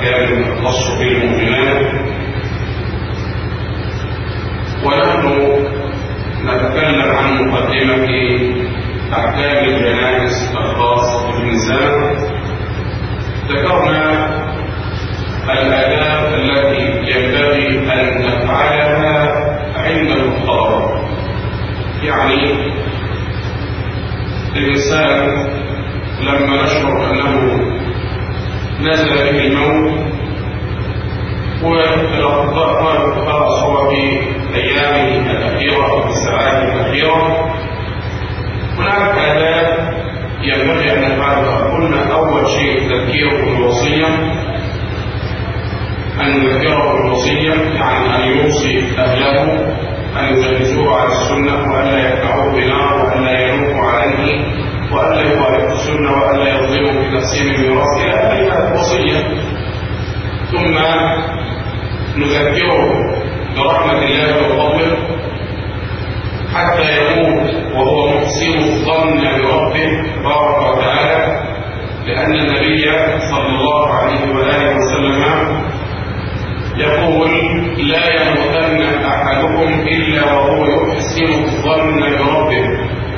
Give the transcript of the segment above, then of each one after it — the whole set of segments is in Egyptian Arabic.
أحكام تخص بالمؤمنات ونحن نتكلم عن مقدمة أحكام الجنائز الخاصة بالنساء ذكرنا الآداب التي ينبغي أن نفعلها عند المختار يعني الإنسان لما نشعر أنه نزل به الموت والأطباء خلاص هو في أيامه الأخيرة أو في الساعات الأخيرة هناك آداب ينبغي أن نفعلها قلنا أول شيء تذكيره بالوصية أن يذكره بالوصية يعني أن يوصي أهله أن يجلسوه على السنة وألا يدفعوه بنار وألا ينوحوا عليه وألا يخالفوا السنة وألا يظلموا في تقسيم الميراث إلى آخر وصية ثم نذكره برحمة الله وفضله حتى يموت وهو محسن الظن بربه تبارك وتعالى لأن النبي صلى الله عليه وآله وسلم يقول لا يموتن أحدكم إلا وهو يحسن الظن بربه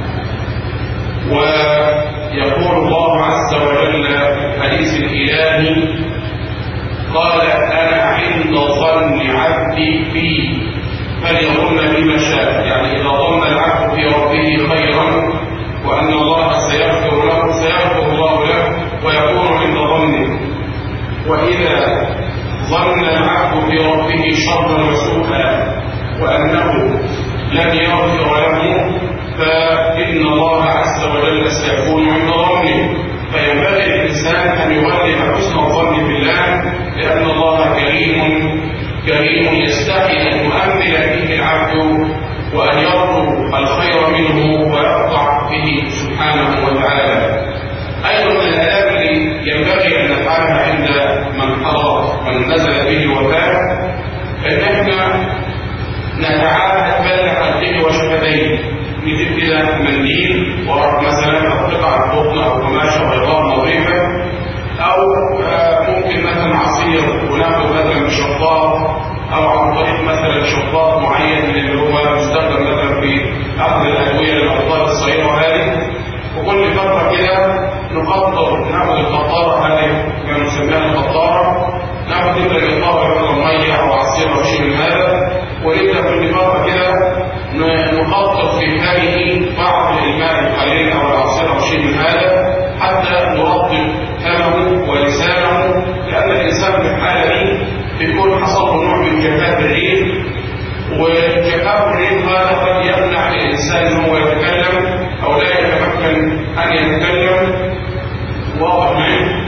ويقول الله عز وجل في الحديث الإلهي قال أنا عند ظن عبدي بي فليظن بما شاء يعني إذا ظن العبد في ربه خيرا وأن الله سيغفر له سيغفر الله له ويكون عند ظنه وإذا ظن العبد في ربه شرا وسوءا وأنه لن يغفر له فإن الله عز وجل سيكون عند ظنه فينبغي الإنسان أن يولد حسن الظن بالله لأن الله كريم كريم يستحي أن يؤمل فيه العبد وأن يرجو الخير منه ويقطع به سبحانه وتعالى أيضا من الآداب اللي ينبغي أن نفعلها عند من حضر من نزل به الوفاة أن احنا نتعاهد بين خلقه وشفتيه نجيب كده منديل ورق مثلا أو قطعة قطن أو قماشة بيضاء نظيفة أو ممكن مثلا عصير وناخد مثلا شطاط أو عن طريق مثلا شطاط معين من اللي هو مستخدم مثلا في أخذ الأدوية للأطفال الصغيرة هذه وكل فترة كده نقطر ناخد القطارة هذه كما نسميها القطارة ناخد نبدأ نقطار مثلا مية أو عصير أو شيء من هذا ونبدأ كل فترة كده نقطر في هذه بعض الماء القليل أو العصير أو شيء من هذا حتى نرطب فمه ولسانه لأن الإنسان في الحالة دي بيكون حصل له نوع من جفاف الريق وجفاف الريق هذا قد يمنع الإنسان أن هو يتكلم أو لا يتمكن أن يتكلم واضح معي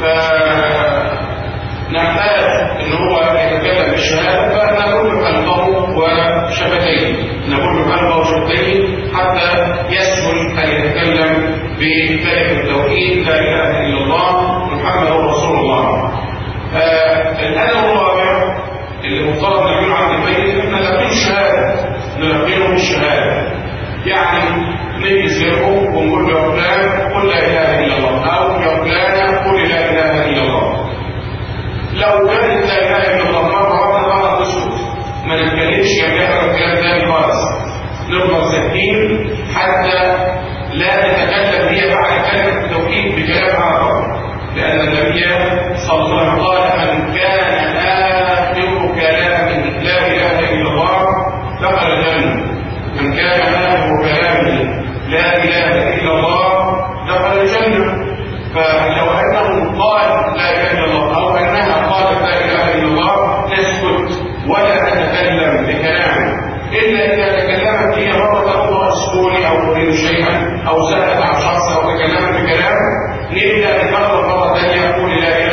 فنحتاج أن هو يتكلم بالشهادة فنقول قلبه وشفتيه نقول قلبه وشفتيه حتى يسهل أن يتكلم بكلمة التوحيد لا إله إلا الله محمد رسول الله الأدب الرابع اللي مفترض نعمله عند الميت احنا نلقيه الشهاده نلقيه الشهاده يعني نيجي سيره ونقول له يا فلان قل لا اله الا الله او يا فلان قل لا اله الا الله لو كانت لا اله الا الله مره واحده خلاص تسكت ما نتكلمش جنبها الكلام تاني خالص نفضل ساكتين حتى لا نتكلم هي بعد كلمه التوحيد بكلام اخر لان النبي صلى الله عليه وسلم قال من كان آخر كلامه لا إله إلا الله دخل الجنة من كان آخر كلامه لا إله إلا الله دخل الجنة فلو أنه قال لا إله إلا الله أو أنها قالت لا إله إلا الله تسكت ولا تتكلم بكلام إلا إذا تكلمت هي مرة أخرى أسكوني أو تريد شيئا أو سألت عن شخص أو تكلمت بكلام نبدأ نكرر مرة ثانية أقول لا إله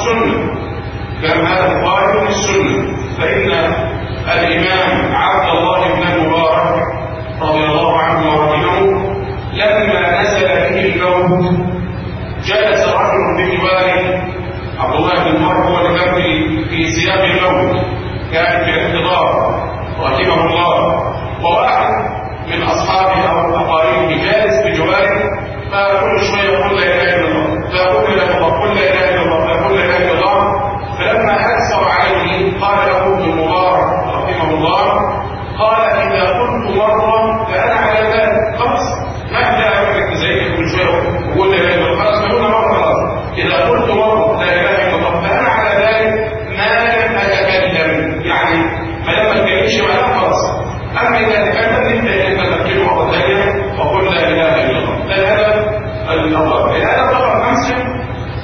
السنة كان هذا مخالف للسنة فإن الإمام عبد الله بن المبارك رضي الله عنه ورحمه لما نزل به الموت جلس رجل بجواره عبد الله بن المبارك هو اللي كان في في سياق الموت كان في الاحتضار رحمه الله وواحد من اصحابه او اقاربه جالس بجواره فكل شويه يقول لا اله الا الله فيقول لا اله الا الله قل لا اله الا الله فيقول لا اله الا الله فلما اكثر عليه قال له ابن المبارك رحمه الله قال اذا قلت مره فانا على ذلك خلاص ما انت لك زي كل شويه وقول لا اله الا الله خلاص قلنا مره خلاص اذا قلت مره لا اله الا الله فانا على ذلك ما لم اتكلم يعني ما لم اتكلمش معناها خلاص اما اذا تكلمت انت انت تتكلم مره ثانيه وقل لا اله الا الله ده الهدف الاول الهدف رقم خمسه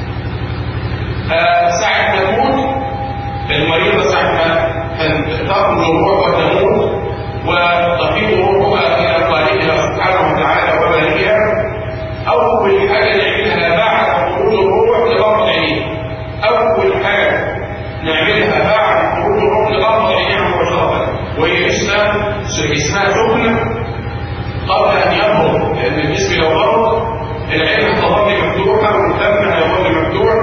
آه، ساعه ما تموت المريضه ساعه ما تخرج الروح وتموت وتفيض روحها الى خالقها سبحانه وتعالى وبارئها اول حاجه نعملها بعد خروج الروح لغمض عينيه اول حاجه نعملها بعد خروج الروح لغمض عينيها مباشره وهي اسمها اسمها سكنه قبل ان يمرض لان الجسم لو مرض العين هتظل مفتوحه والدم هيظل مفتوح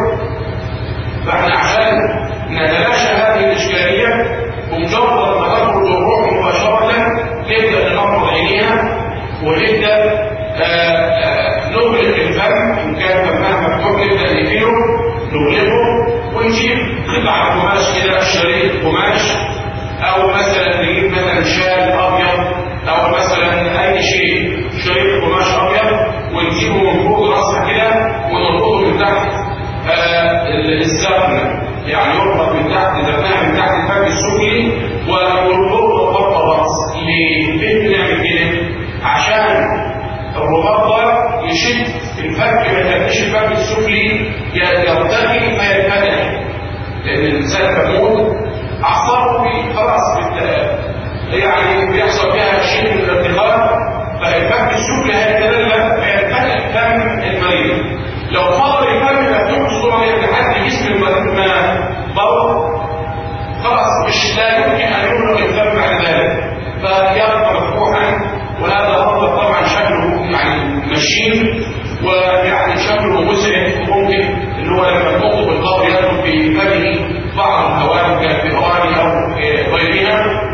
فاحنا عشان نتلاشى هذه الاشكاليه بمجرد ما تخرج الروح مباشره نبدا نغمض عينيها ونبدا آه، آه، نغلق الفم ان كان فمها مفتوح نبدا نقفله نغلقه ونجيب قطعه قماش كده شريط قماش او مثلا نجيب مثلا شال ابيض او مثلا اي شيء شريط قماش ابيض ونجيبه من فوق راسها كده ونربطه من تحت آه، الزبنه يعني يربط من تحت زبنها من تحت الفك السفلي ونربطه ربط راس ليه؟ ليه بنعمل كده؟ عشان الرباط ده يشد الفك ما يخليش الفك السفلي يرتقي فينفتح لان الانسان تموت اعصابه خلاص بت- يعني بيحصل فيها شيء من الارتقاء فالفم السفلي هيتدلى فينفتح فم المريض لو فضل الفم مفتوح الصوره لحد جسم المريض ما ضرب خلاص مش لا يمكن ان يملك الفم بعد ذلك فيبقى مفتوحا وهذا امر طبعا شكله يعني مشين ويعني شكله مزعج وممكن ان هو لما تنقض القبر يدخل في فمه بعض الهواء كالفئران او غيرها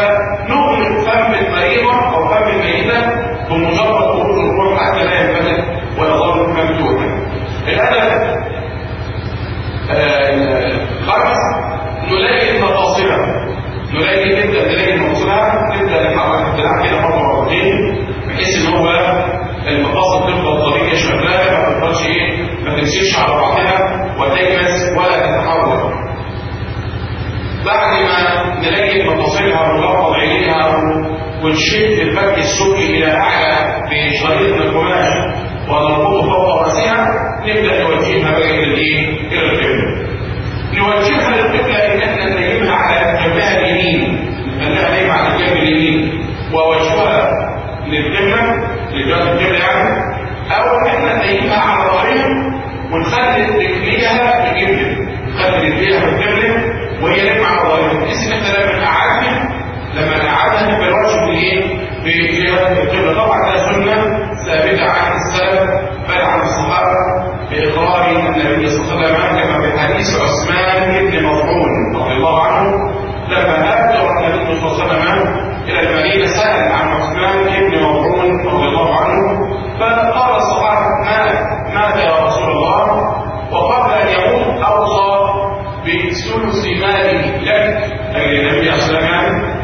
فنغلق فم المريضه او فم الميته بمجرد خروج الروح حتى لا ينفتح ويظل مفتوحا. الهدف خمس نلاقي المفاصل نلاقي نبدا نلاقي المفاصل نبدا نحرك الدراع كده مره مرتين بحيث ان هو المفاصل تفضل طريقه شغاله ما تفضلش ايه ما تمسكش على بعضها وتجلس ولا تتحرك بعد ما نلاقي مفاصلها ونغمض عينيها ونشد الفك السفلي الى اعلى بشريط من القماش ونربطه فوق راسها نبدا نوجهها بقى الى الايه؟ الى القبله. نوجهها للقبله ان احنا ننيمها على جنبها اليمين نخليها نايمه على الجنب اليمين ووجهها للقبله لجهه القبله يعني او ان احنا ننيمها على ظهرها ونخلي رجليها في القبله نخلي رجليها في القبله وهي نايمه على ظهرها بحيث ان احنا لما نقعدها لما نقعدها نبقى الوجه بالايه؟ بجهه القبله طبعا ده سنه ثابته عن السلف بل عن الصحابه باقرار النبي صلى الله عليه وسلم كما في حديث عثمان بن مظعون رضي الله عنه لما هاجر النبي صلى الله عليه وسلم الى المدينه سال عن عثمان بن مظعون رضي الله عنه فقال الصحابه ما مات يا رسول الله وقبل ان يموت اوصى بثلث ماله لك اي النبي صلى الله عليه وسلم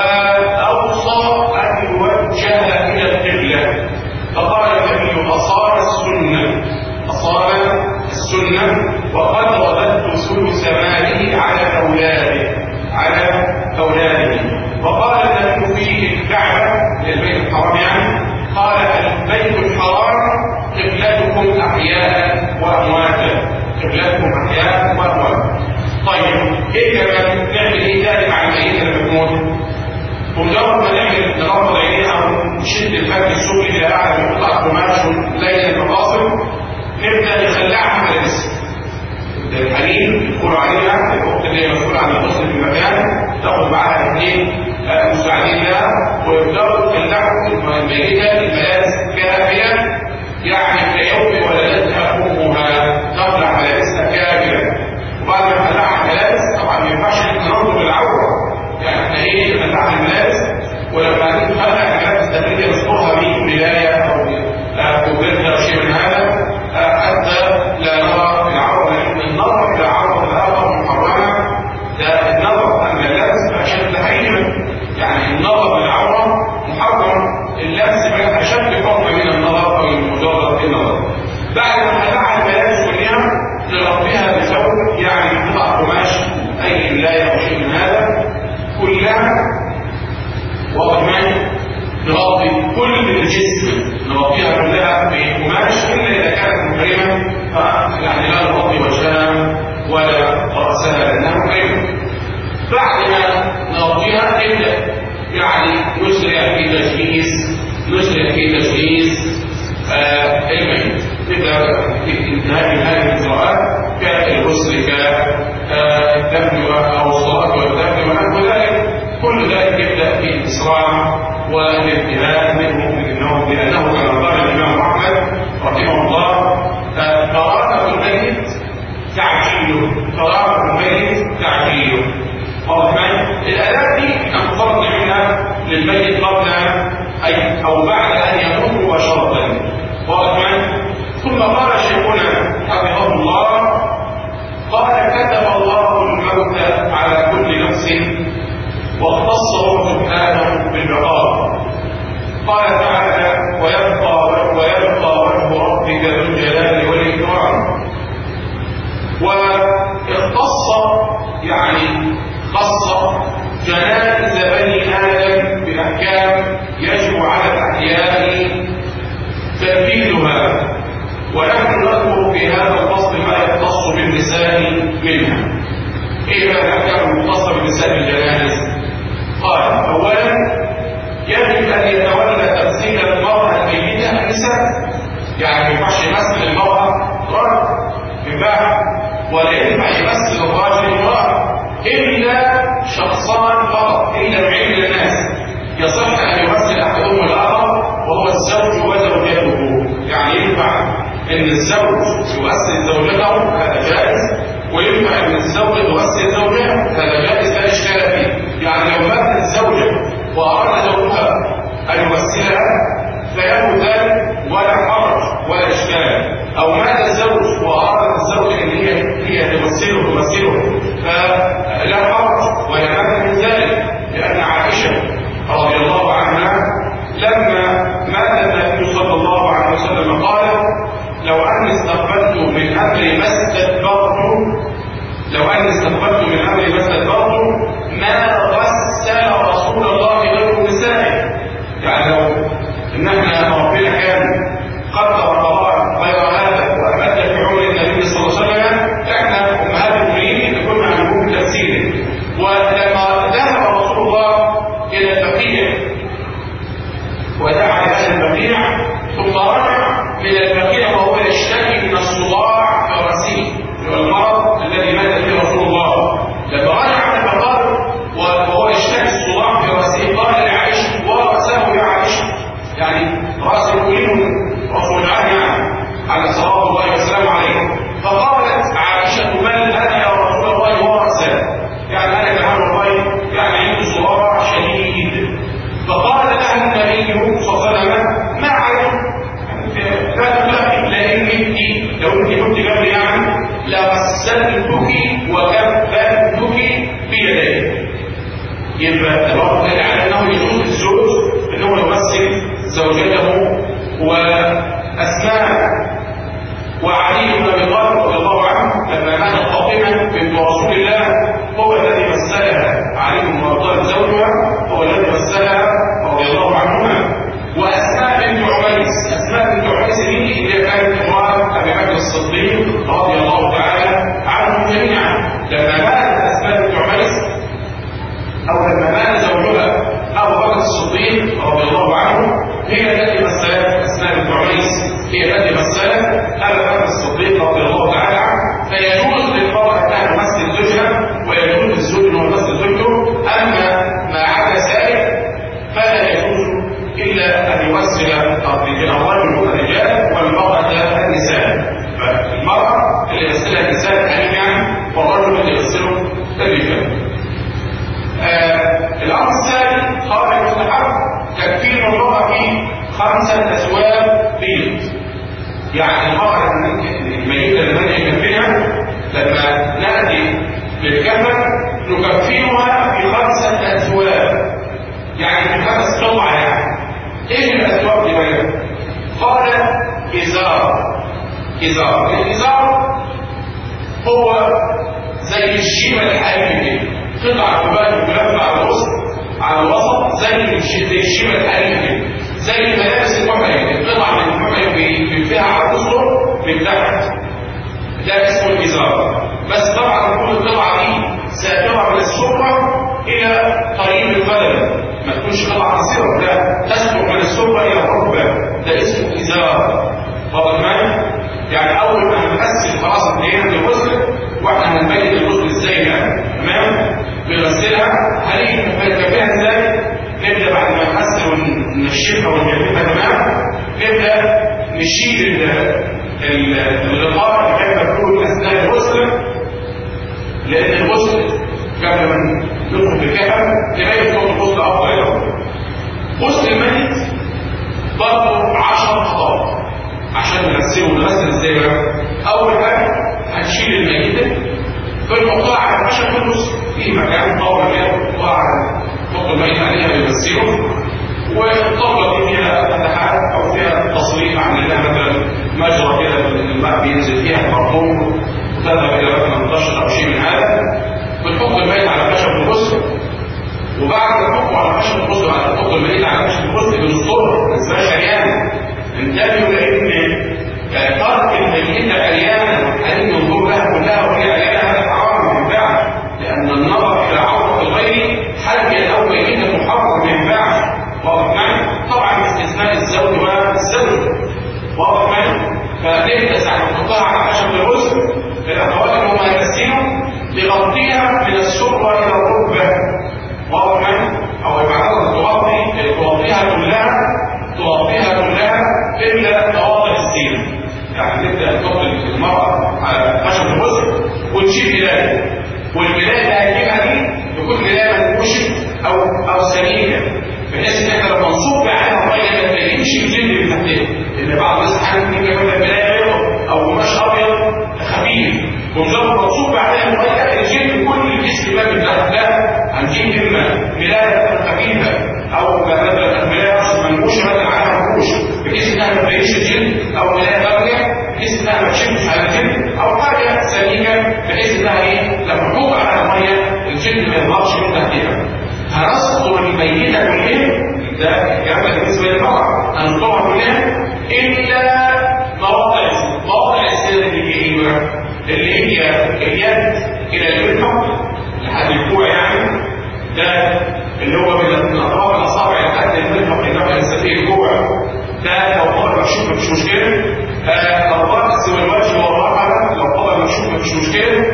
واوصى ان يوجه الى القبله فقال النبي اصاب السنه اصاب السنه وقد رددت ثلث ماله على اولاده على اولاده وقال النبي في الكعبه البيت الحرام يعني قال البيت الحرام قبلتكم احياء وامواتا قبلتكم احياء وامواتا طيب ايه كمان نعمل ايه تاني مع الميت لما تموت بمجرد ما نعمل نغمض عينيها ونشد الفك السفلي الى اعلى من قطع قماش وليل المفاصل نبدا نخلعها على الجسم الحنين بيقولوا عليها الاخت اللي هي مسؤوله عن الغسل في المكان تاخد معاها اثنين مساعدين لها ويبداوا يطلعوا الميته الملابس كامله يعني كيوم ولدتها امها تطلع ملابسها كامله وبعد ما تطلع الملابس طبعا ما ينفعش ان احنا ننظر للعوره يعني احنا ايه نطلع الملابس ولما نطلع الملابس ده اللي نذكرها من ولايه او كوبرتها او شيء من هذا حتى لا نرى العوره لان النظر الى عوره الاخر محرمه ده النظر ان اللبس اشد تحريما يعني النظر للعوره محرم اللبس بقى اشد حرمه من النظر او من مجرد النظر بعد ما نزع الملابس كلها نغطيها بثوب يعني قطع قماش اي ملايه او شيء من هذا كلها واضح معي نغطي كل الجسم نغطيها كلها بقماش الا اذا كانت محرمه فيعني لا نغطي وجهها ولا راسها لانها محرمه بعد ما نغطيها نبدا يعني نسرع في تجهيز نسرع في تجهيز آه الميت نبدا في انتهاء هذه الاجراءات كالغسل كالدفن او الصلاه والدفن ونحو ذلك كل ذلك يبدا في الاسراع والانتهاء منه انه لانه كما قال الامام احمد رحمه الله قراءه الميت تعجيله قراءه الميت تعجيله واضح معي الاداب دي احنا مفترض نعملها للميت قبل اي او بعد ان يموت مباشره واضح معي ثم قال شيخنا حفظه الله قال كتب الله الموت على كل نفس واختصه سبحانه بالعقاب قال تعالى ويبقى ويبقى وجه ربك ذو الجلال والاكرام واختص يعني خص جنائز بني ادم باحكام يجب على الاحياء تنفيذها ونحن نذكر في هذا الفصل ما يختص بالنساء منها ايه بقى الاحكام المختصه بنساء الجنائز قال اولا يجب ان يتولى تغسيل المراه الميته النساء يعني ما ينفعش يمثل المراه رجل ينفع ولا ينفع يمثل الراجل امراه الا شخصان فقط الا نوعين من الناس يصح ان يمثل احدهم الاخر وهو الزوج وزوجته يعني ينفع ان الزوج يمثل زوجته هذا جائز وينفع ان الزوجه تمثل زوجها هذا جائز لا اشكال فيه يعني لو ماتت الزوجه واراد زوجها ان يمثلها فله ذلك ولا حرج ولا اشكال او مات الزوج واراد الزوجه ان هي هي تمثله تمثله فلا حرج ولا مانع من ذلك لان عائشه رضي الله عنها لما مات النبي صلى الله عليه وسلم قال لو اني استقبلت من امري ما استدبرت لو اني استقبلت من امري ما استدبرت ما غسل رسول الله غير نسائه يعني لو ان احنا ربنا كان قدر قضاء غير هذا وامد في عمر النبي صلى الله عليه وسلم احنا امهات المؤمنين كنا عندهم تفسيره ولما ذهب رسول الله الى البقيع ودعا الى البقيع ثم رجع من البقيع وهو يشتكي من الصداع في راسه والمرض الذي مات فيه رسول الله لما رجع من المقابر وهو يشتكي الصداع في راسه قال لعائشه وراسه يا عائشه يعني راس المؤمن رسول الله يعني على صلاه الله وسلامه عليه فقالت عائشه من انا يا رسول الله وراسه يعني انا كمان والله يعني عندي صداع شديد فقال له النبي صلى الله عليه وسلم ما عليك لا تخافي لان انت لو انت كنت قبل يعني لغسلتك وكفنتك في يديك يبقى الوقت دل على انه يجوز للزوج ان هو يمثل زوجته واسماء وعلي بن ابي طالب رضي الله عنه لما ماتت فاطمه بنت رسول الله هو الذي مثلها علي بن ابي طالب زوجها هو الذي مثلها رضي الله عنهما واسماء بنت عميس اسماء بنت عميس دي اللي كانت امراه ابي بكر الصديق رضي الله تعالى عنهم جميعا لما ماتت اسماء بنت عميس او لما مات زوجها ابو بكر الصديق رضي الله عنه هي التي مثلت اسماء بنت عميس هي التي مثلت ابا بكر الصديق رضي الله اللي يغسلها النساء الحريم يعني والرجل اللي يغسله الرجال آه الامر الثاني قال المستحب تكفير المرأة في خمسة أسواب بيض يعني المرأة الميتة اللي بدأ يكفيها لما نأتي للكفن نكفيها في خمسة أسواب يعني في خمس قطع يعني ايه الأسواب دي بقى؟ قال إزار إزار الإزار هو زي الشيمة الحريمي كده قطعة كبار ملفة على الوسط على الوسط زي زي الشيمة الحريمي كده زي ملابس المحرم القطعة من المحرم بيلفها على الأسر من تحت ده اسمه الإزار بس طبعا كل القطعة دي سابقة من السرة إلى قريب القدم ما تكونش قطعة قصيرة لا تسبق من السرة إلى الركبة ده اسمه إزار واضح معايا؟ يعني أول ما هنغسل خلاص انتهينا من الغسل واحنا هنبين الغسل ازاي يعني تمام؟ بنغسلها هنيجي نكفيها ازاي؟ نبدأ بعد ما نغسل وننشفها ونجففها تمام نبدأ نشيل الغطاء اللي كان مكتوب أثناء الغسل لأن الغسل قبل ما ندخل في الكفن تبين صوت الغسل أفضل يوم غسل الميت برضه 10 خطوات عشان نغسله ونغسل ازاي بقى؟ أول حاجة هنشيل الميتة بنحطها على الخشب في النص في مكان طاولة كده بنحطها على نحط الميت عليها بنغسله والطاولة دي فيها فتحات أو فيها تصريف عاملين لها مثلا مجرى كده الماء بينزل فيها المرحوم وتذهب إلى مثلا 18 أو شيء من هذا بنحط الميت على خشب الغسل وبعد ما نحطه على خشب الغسل بعد ما نحط الميت على خشب الغسل بنستره ما نسيبهاش عريانة انتبهوا لأن ترك الميتة عريانة والحريم ينظر لها كلها وهي عريانة هذا حرام ما ينفعش لأن النظر إلى عورة الغير حي أو ميتة محرم ما ينفعش واضح معي؟ طبعا باستثناء الزوج والزوج واضح معي؟ فتبدا ساعه ما تحطها على خشب الغسل الاخوات اللي هم هيغسلوا تغطيها من السره الى الركبه واضح معي؟ او يبقى تغطي تغطيها كلها تغطيها كلها الا مواضع الزينه يعني تبدا تحط المراه على خشب الغسل وتشيل ملايه والملايه اللي هتجيبها دي تكون ملايه منفوشه او او سليمه بحيث ان احنا لو منصوب عليها ميه ما تلاقيش الجلد اللي تحتها لان بعض الناس احيانا ممكن يعمل ملايه بيضاء او قماش ابيض خفيف ومجرد منصوب عليها ميه الجلد كل الجسم ما من تحت لا هنجيب اما ملايه خفيفه او مثلا ملايه اصلا منبوشه مثلا عليها منبوش بحيث انها ما تبينش الجلد او ملايه غاليه بحيث انها ما تشمش على الجلد او حاجه سليمه بحيث انها ايه لما تحط على الميه الجلد ما يظهرش من تحتها هنسطر الميتة كلها ده الكلام ده بالنسبة للمرأة هنسطرها كلها إلا مواضع مواضع السر اللي هي اللي هي اليد إلى المرفق لحد الكوع يعني ده اللي هو من أطراف الأصابع لحد المرفق اللي هو السفيه الكوع ده لو طبعا مكشوف مفيش مشكلة الرأس والوجه والرقبة لو طبعا مكشوف مفيش مشكلة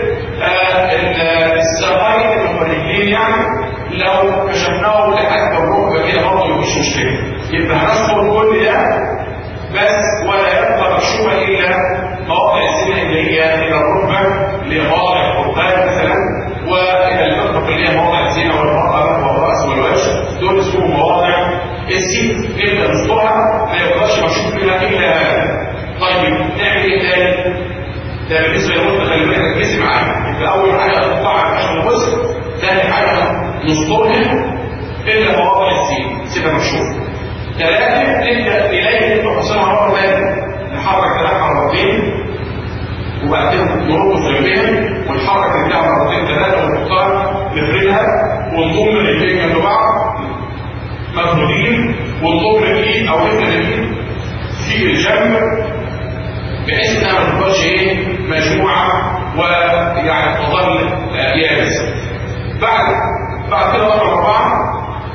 الساقين اللي هم الرجلين يعني لو كشفناه لحد الركبه كده برضه مفيش مشكله يبقى هنذكر كل ده بس ولا يبقى مكشوفا الا مواضع السنه اللي هي الى الركبه لمواضع القربان مثلا والى المرفق اللي هي مواضع الزينه والرقبه والراس والوجه دول اسمهم مواضع السين نبدا نذكرها ما يبقاش مكشوف منها الا هذا طيب نعمل ايه تاني؟ ده بالنسبه للمده خلي بالك ركزي معايا يبقى اول حاجه تقطع عشان الغسل ثاني حاجه نسطرها إلا مواضع السين سيبها مكشوفة ثلاثة تبدأ تلاقي تحصلها مرة ثانية نحرك ثلاثة مرتين وبعدين نرد جنبها ونحرك رجلها مرتين ثلاثة ونحطها نفردها ونضم الرجلين جنب بعض مفرودين ونضم الايد او نبدا الايد في الجنب بحيث انها ما تبقاش ايه مجموعه ويعني تظل يابسه بعد بعد كده رقم أربعة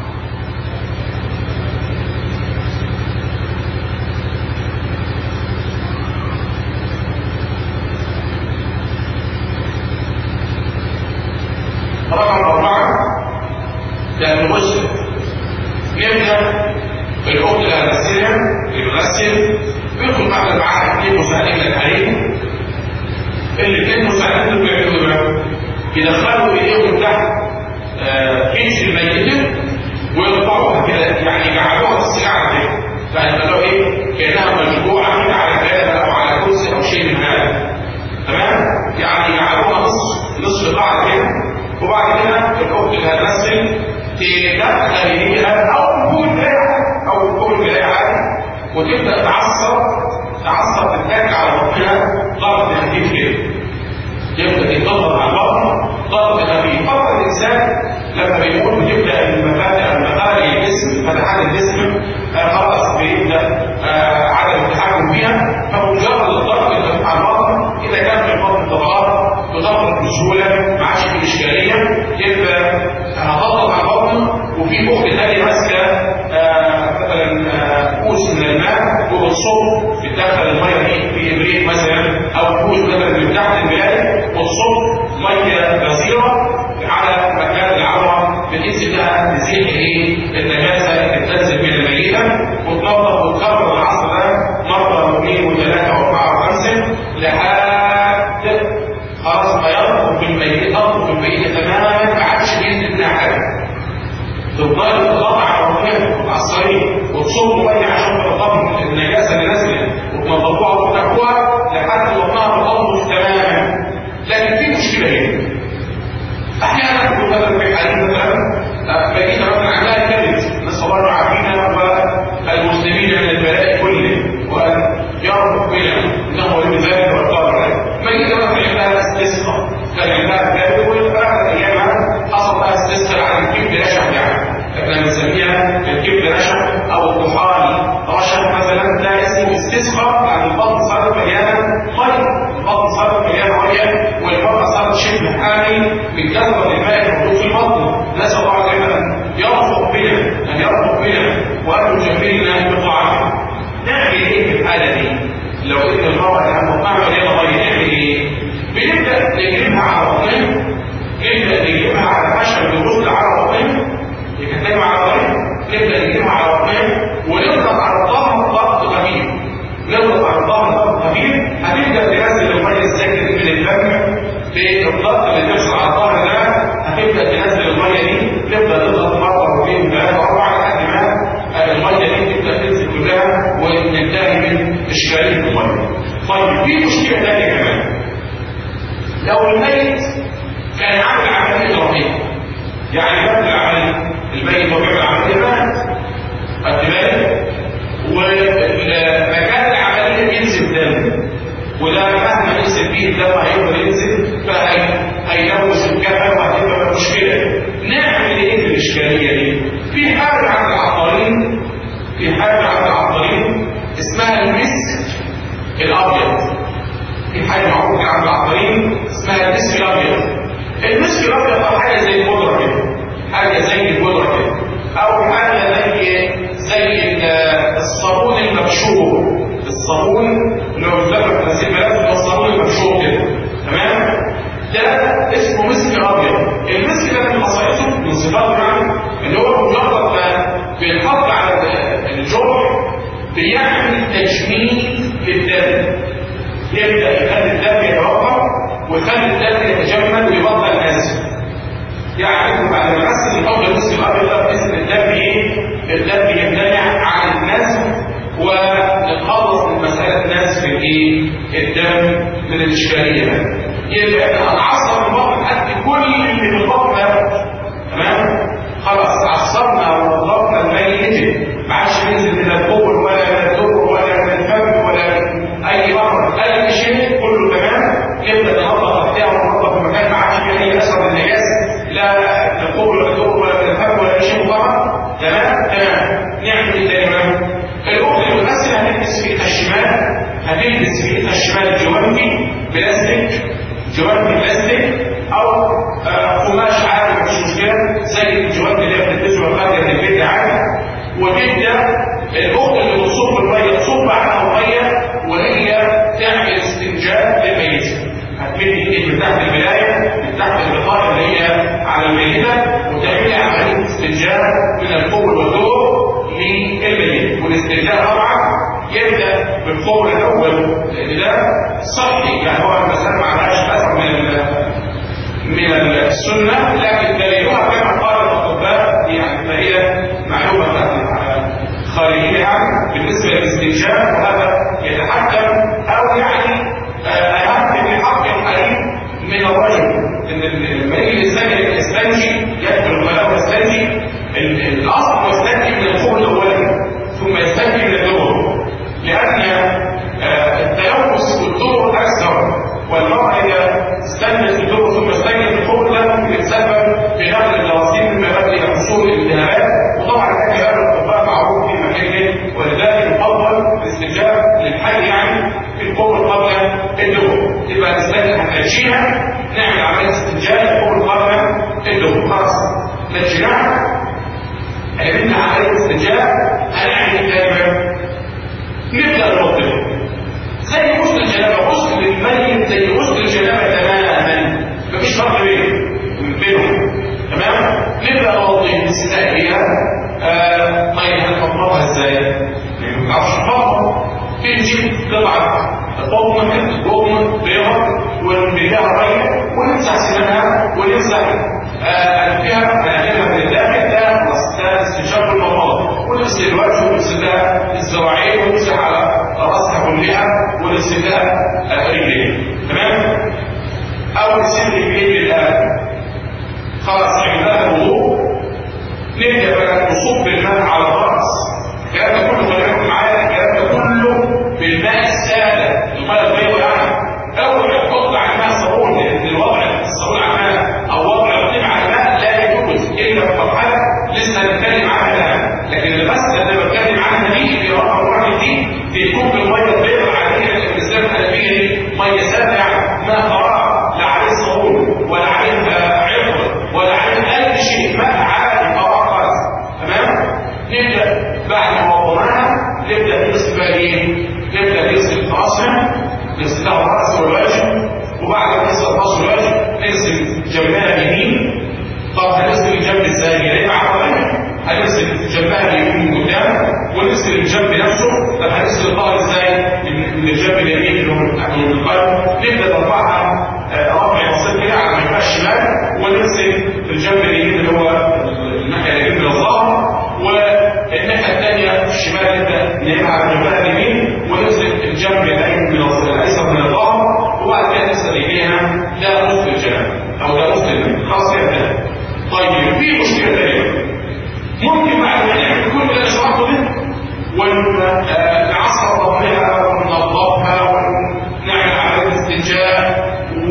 رقم أربعة ده المسلم نبدأ بالأخت اللي هنغسلها اللي بنغسل بيدخل معنا معاها اثنين مساعدين للحريم الاثنين مساعدين دول بيعملوا ايه؟ يدخلوا ايديهم تحت آه، كيس الميتة ويرفعوها كده يعني يجعلوها السلعة كده فيخلوها ايه؟ كأنها مجموعة كده على كنبة أو على كرسي أو شيء من هذا تمام؟ يعني يجعلوها نص نصف قاعدة كده وبعد كده الأخت اللي هتمثل تدخل ايديها أو تكون دراع أو تكون دراع عادي وتبدأ تعصب تعصب تتك على بطنها ضغط خفيف كده يبدأ يتضغط على البطن ضغط خفيف فقط الإنسان لما بيقول بتبدأ المفاتح المخارج الجسم فتحات الجسم آه خلاص بيبدأ آه عدم التحكم فيها فمجرد الضغط اللي على البطن إذا كان في البطن طبقات بضغط بسهولة ما عادش في إشكالية يبقى هضغط على البطن وفي أخت ثانية ماسكة آه مثلا كوس من الماء وبتصب بتدخل الميه دي في ابريق مثلا او كوس مثلا من تحت الملايه وتصب ميه غزيره على مكان العوره بحيث انها تزيح ايه النجاسه اللي بتنزل من الميته وتنظف وتكرر العصر ده مره واثنين وثلاثه واربعه وخمسه لحد خلاص ما يرطب بالميت يرطب بالميت تماما ما عادش بينزل منها حاجه تفضل تضغط على الرمية على الصريح وتصب ميه عشان تنظف النجاسه اللي نازله وتنظفوها وتنقوها لحد وطنها تنظف تماما لكن في مشكله هنا احيانا تكون مثلا في حديث مثلا مدينه مثلا عندها كبد نسال الله يعافينا والمسلمين من البلاء كله وان يرفق بنا انه ولي ذلك والقادر عليه مدينه مثلا عندها استسقاء كان عندها كبد وفي ايامها حصل لها استسقاء عن الكبد رشح يعني احنا بنسميها الكبد رشح او الطحال رشح مثلا ده اسمه استسقاء عن البطن صارت مليانه ميه البطن صارت مليانه ميه والمرأة صارت شبه حامل من كثرة الماء الموجود في البطن نسأل الله عز وجل أن يرفق بنا أن يرفق بنا وأن يجملنا بطاعته نعمل إيه في الحالة دي؟ لو إن المرأة كانت بطنها مليانة مية نعمل إيه؟ بنبدأ نجيبها على بطنها نبدأ نجيبها على خشب الغسل على بطنها يكتبها على بطنها نبدأ نجيبها على بطنها ونضغط على الظهر ضغط خفيف نضغط على الظهر ضغط خفيف هتبدأ تنزل المية الساكنة من الفم في الضغط اللي بيحصل على الظهر ده هتبدا تنزل الميه دي تبدا تضغط مره واثنين ثلاثه اربعه لحد ما الميه دي تبدا تنزل كلها وننتهي من اشكاليه الميه. طيب في مشكله ثانيه كمان. لو الميت كان عامل عمليه رهيبه يعني قبل العمليه الميت وقع العمليه مات خدت بالك؟ ومكان العمليه بينزل دم وده مهما ينزل فيه الدم هيفضل ينزل فهيلوث الكفن وهتبقى مشكله نعمل ايه في الاشكاليه دي؟ في حاجه عند العطارين في حاجه عند العطارين اسمها المسك الابيض في حاجه معروفه عند العطارين اسمها المسك الابيض المسك الابيض ده حاجه زي البودره كده حاجه زي البودره كده او حاجه زي زي الصابون المبشور الصابون اللي هو بيتبع في غسيل الملابس اللي هو الصابون المبشور كده تمام ده اسمه مسك ابيض المسك ده من خصائصه من صفاته يعني ان هو مجرد ما بينحط على الجرح بيعمل تجميد للدم يبدا يخلي الدم يتوقف ويخلي الدم يتجمد ويبطل نازل يعني بعد ما غسل الفضل المسك الابيض ده بحيث ان الدم ايه الدم يمتنع عن النزل ونتخلص من مسألة نزف الايه؟ الدم من الإشكالية ده. يبقى احنا هنعصر البطن قد كل اللي في البطن ده تمام؟ خلاص عصرنا وضغطنا الميت ما عادش ينزل من القبر ولا من الدبر ولا من الفم ولا من أي مرض أي شيء كله تمام يبدأ ننظف البتاع وننظف المكان ما عادش فيه أي أثر النجاسة لا من القبر ولا الدبر ولا من الفم ولا أي شيء مطهر تمام؟ تمام نعمل ايه تاني الأخت المغسلة هتلبس في ايدها الشمال هتلبس في ايدها الشمال جوانبي بلاستيك جوانبي بلاستيك او آه قماش عادي مفيش مشكله زي الجوانبي اللي هي بتلبسه الخارجه البيت عادي وتبدا الاخت اللي بتصب الميه تصب عنها الميه وهي تعمل استنجاد للميت هتمد ايديك من تحت الملايه من تحت الغطاء اللي هي على الميته وتعملي عمليه استنجاد من الفوق والدور للميت والاستنجاد طبعا يبدا بالقول الاول لان ده صحي يعني هو المسألة معناها نجيها نعمل عمليه استنجاء فوق القرن اللي هو خلاص نجيناها عملنا عمليه استنجاء هنعمل كلمه نبدا نوضح زي غسل الجنابه غسل الميت زي غسل الجنابه تماما مفيش فرق بينهم بينهم تمام نبدا نوضح الاستثناء هي آه طيب هنفضلها ازاي؟ ما ينفعش نفضل بنجيب قطعه قوم من قوم بيضة ونبيعها رية ونمسح سنانها ونمسح أنفها مناخيرها من الداخل ده خلاص ده استنشاق المرض ونغسل الوجه ونغسل لها الذراعين ونمسح على راسها كلها ونغسل لها رجلين تمام؟ أو نغسل رجلين للآن خلاص عملنا الوضوء نبدأ بقى نصب الماء على الرأس الكلام ده كله خليكم معايا الكلام ده كله بالماء السادة الماء البيض يعني أول ما تحط على الماء صابون لأن الوضع الصابون على الماء أو وضع الطيب على الماء لا يجوز إلا في مرحلة لسه هنتكلم عنها الآن لكن المسألة اللي بتكلم عنها دي اللي رقم واحد دي بيكون بالمية البيض العادية اللي الإنسان الحنفية دي مية سادة يعني ماء قرار لا عليه صابون ولا عليه عطر ولا عليه أي شيء ماء عادي قرار تمام؟ نبدأ بعد ما وضعناها نبدأ نغسل بقى ايه؟ نبدأ نغسل راسها نغسل لها الراس والوجه وبعد ما نغسل الراس والوجه نغسل جنبها اليمين طب هنغسل الجنب ازاي؟ يعني مع الرجل هنغسل جنبها اليمين من قدام ونغسل الجنب نفسه طب هنغسل الظهر ازاي؟ من الجنب اليمين اللي هو من القلب نبدأ نرفعها رفع بسيط كده على جنبها الشمال ونغسل الجنب اليمين اللي هو الناحية اليمين من الظهر والناحية الثانية الشمال نبدأ نقلها على جنبها اليمين ونغسل الجنب الايمن من الايسر من الظهر وبعد كده نغسل ايديها ده غسل الجنب او ده غسل الماء خلاص يا ابنائي طيب في مشكلة ثانية ممكن بعد ما نعمل كل اللي شرحته ده ونعصر ضمها وننظفها ونعمل عملية استنجاء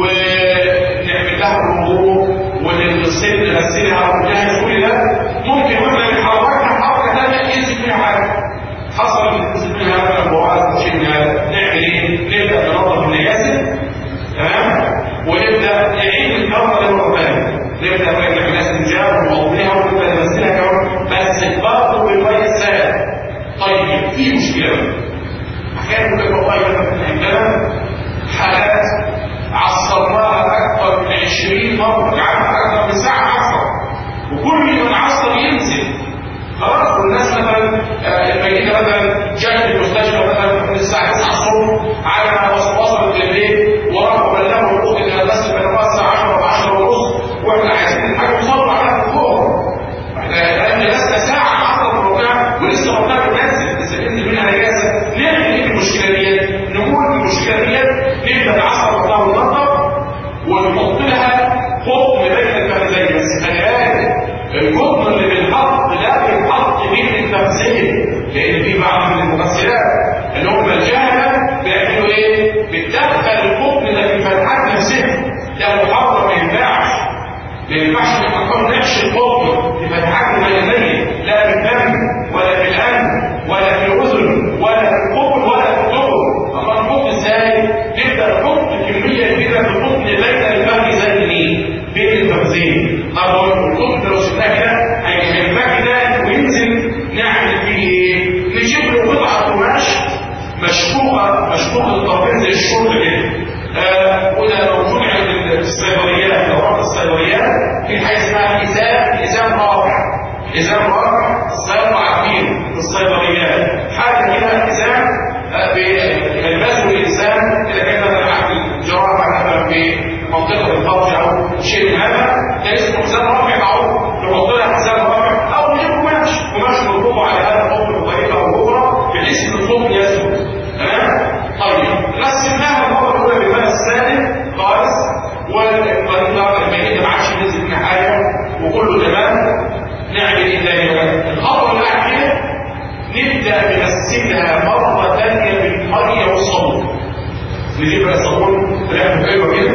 ونعمل لها الوضوء ونغسل نغسلها ونجهز كل ده ممكن واحنا بنحركها حركه ثانيه ينزل فيها حاجه حصل ينزل فيها مثلا بوعات شيء من هذا نعمل ايه؟ نبدا ننظف النجاسه تمام؟ ونبدا نعيد الكره لمره ثانيه نبدا بقى نعمل استنجاء ونوضيها ونبدا نغسلها كمان بس برضه بالميه السائله طيب في مشكله احيانا ممكن والله مثلا عندنا حالات عصرناها اكثر من 20 مره قعدنا اكثر من ساعه عصر وكل من عصر ينزل خلاص والناس مثلا الميتة مثلا جاءت المستشفى مثلا من الساعة 9 الصبح على ما وصلت بالليل وراحوا بلغوا الوقت ان بس بين الساعة 10 و 10 ونص واحنا عايزين حاجة نصلي على الظهر احنا لان لسه ساعة عصر الركعة ولسه ركعة بننزل اذا ننزل منها نجاسة نعمل ايه المشكلة ديت؟ نقول المشكلة ديت نبدأ العصر ركعة وننظف ونحط لها حكم بين الفخذين بس خلي بالك القطن اللي بينحط لا بينحط بين الفخذين لان في بعض من الممثلات اللي هم الجهله بيعملوا ايه؟ بتدخل القطن ده في الفتحات نفسها ده محرم ما ينفعش ما ينفعش ان احنا نحشي القطن في فتحات الميزانيه لا في الفم ولا في الانف ولا في الاذن ولا في القبل ولا في الدبر اما القطن ازاي؟ نبدا نحط كميه كبيره في القطن بين الفم زي مين؟ بين الفخذين طب القطن لو سبناه كده هيبقى كده وينزل نعمل فيه ايه؟ نجيب له قطعه قماش مشقوقه مشقوقه الطرفين زي الشرط كده آه وده لو جمع الصيدليات لو رحت الصيدليات في حاجه اسمها حزام حزام رافع حزام رافع الصيدله عارفين في الصيدليات حاجه كده حزام آه بيلبسه الانسان اذا كان مثلا عنده جراحه مثلا في منطقه الفرج او شيء من هذا ده اسمه حزام رافع معروف نحط لها حزام رافع او نجيب قماش قماش نربطه على هذا الحكم بطريقه او باخرى بحيث ان الصوت يسكت تمام طيب غسلناها المره الاولى بالماء السادس خالص والطريقه المائده ما عادش ننزل منها حاجه وكله تمام نعمل ايه تاني بقى؟ الخطوه اللي بعد كده نبدا بغسلها مره ثانيه بالميه والصابون نجيب بقى الصابون بنعمل حلوه كده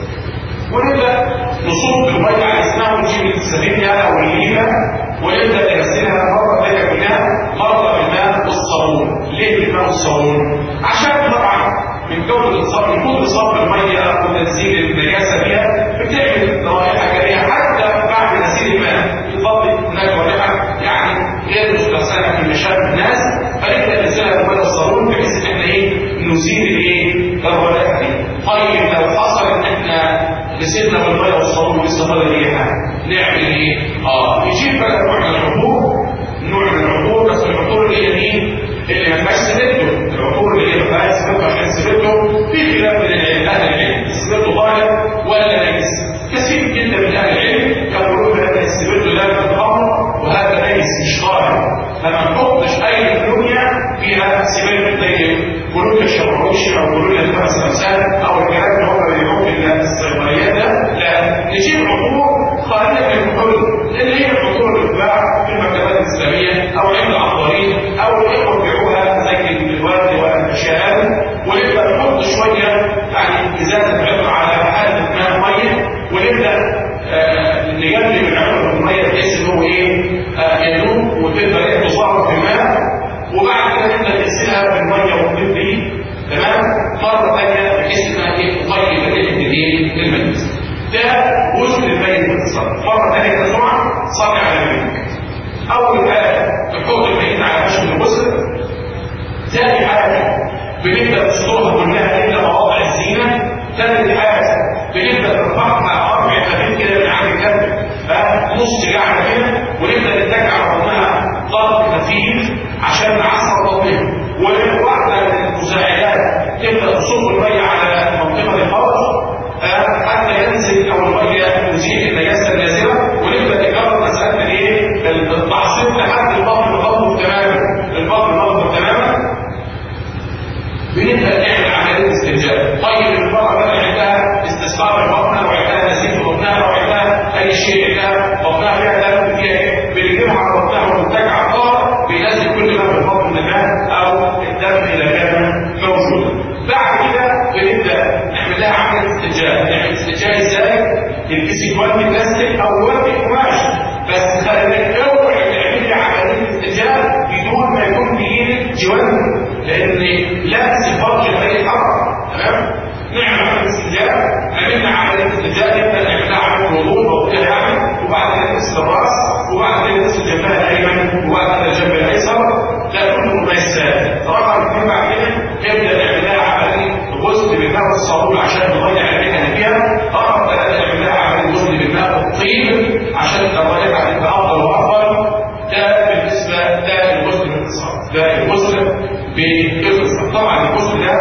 ونبدا نصب الميه على اسمها ونجيب السفينه او الليفه ونبدا نغسلها مره ثانيه كلها مره بالماء والصابون ليه بالماء والصابون؟ عشان طبعا من جودة الصرف يكون صرف المية وتنزيل النجاسة فيها بتعمل رائحة كريهة حتى بعد نسيل الماء يفضل هناك رائحة يعني غير مستحسنة في مشاكل الناس فنبدأ ننزلها بمية الصابون بحيث ان احنا ايه نزيل الايه الرائحة دي طيب لو حصل ان احنا نسيبنا بالمية والصابون ولسه فاضل ريحة نعمل ايه؟ اه نجيب بقى نوع من العطور نوع من العطور بس العطور اللي هي مين؟ اللي ما فيهاش سبيرتو العطور اللي هي ما فيهاش سبيرتو عشان سبيرتو في خلاف بين العلم اهل العلم السبيرتو ظاهر ولا نجس كثير جدا من اهل العلم يقولون ان السبيرتو لا يتطهر وهذا نجس مش طاهر فما نحطش اي كلونيا فيها سبيرتو زي كلونيا الشبروشي او كلونيا الخمس خمسات او الكلام اللي هم بيبيعوه في الصيدليات ده لا نجيب عطور خارجه من الحلم اللي هي العطور اللي بتتباع في المكتبات الاسلاميه او عند العطارين او الاخوه بيبيعوها زي الورد والشهاده ونبدا نحط شويه يعني ازازه عطر على حاله ماء ميه ونبدا آه نجلب العطر في الميه بحيث ان هو ايه آه يدوب وتبدا ريحته ظاهره في الماء وبعد كده نبدا نغسلها بالميه والبيض تمام مره ثانيه بحيث انها ايه تطيب ريحه الايه المجلس ده جزء الميت باختصار مره ثانيه يا جماعه صلي على النبي اول حاجه تحط الميت على خشب الغسل ثاني حاجه بنبدا نسترها كلها الا مواضع الزينه ثالث حاجه بنبدا نرفعها اربع خفيف كده من عند الكتف نص جعله كده ونبدا نتكع على بطنها ضغط خفيف عشان نعصر بطنها وواحده من المساعدات تبدا تصب الميه على منطقه الفرج حتى ينزل او الميه تزيل النجاسه النازله ونبدا نكرر مساله الايه التعصيب لحد البطن مضبوط تماما البطن مضبوط تماما بنبدا نعمل عمليه استنجاب طيب المراه بقى عندها استصحاب البطن او عندها نزيف في بطنها او عندها اي شيء عندها بطنها فيها دم فيها ايه بنجيبها على بطنها ونتكع على الطار بينزل كل ما في البطن من الماء او الدم اذا كان موجودا بعد كده بنبدا نعمل لها عمليه استنجاب نعمل استنجاب ازاي تلبسي جوان بلاستيك او جوان قماش بس خلي بالك اوعي تعملي عمليه استنجاب بدون ما يكون بايدك جوان لان لبس الفرج غير حرام تمام نعمل عمليه استنجاب عملنا عمليه استنجاب نبدا نعمل لها عمليه وضوء وكده يعني وبعد كده نغسل الراس وبعد كده نغسل جنبها الايمن وبعد كده الجنب الايسر ده كله ما يسال رقم اثنين بعد كده نبدا نعمل لها عمليه غسل بالماء والصابون عشان نضيع الريحه اللي فيها رقم ثلاثه نعمل لها عمليه غسل بالماء والطين عشان الرائحه تبقى افضل وافضل ده بالنسبه ده الغسل باختصار ده الغسل باختصار طبعا الغسل ده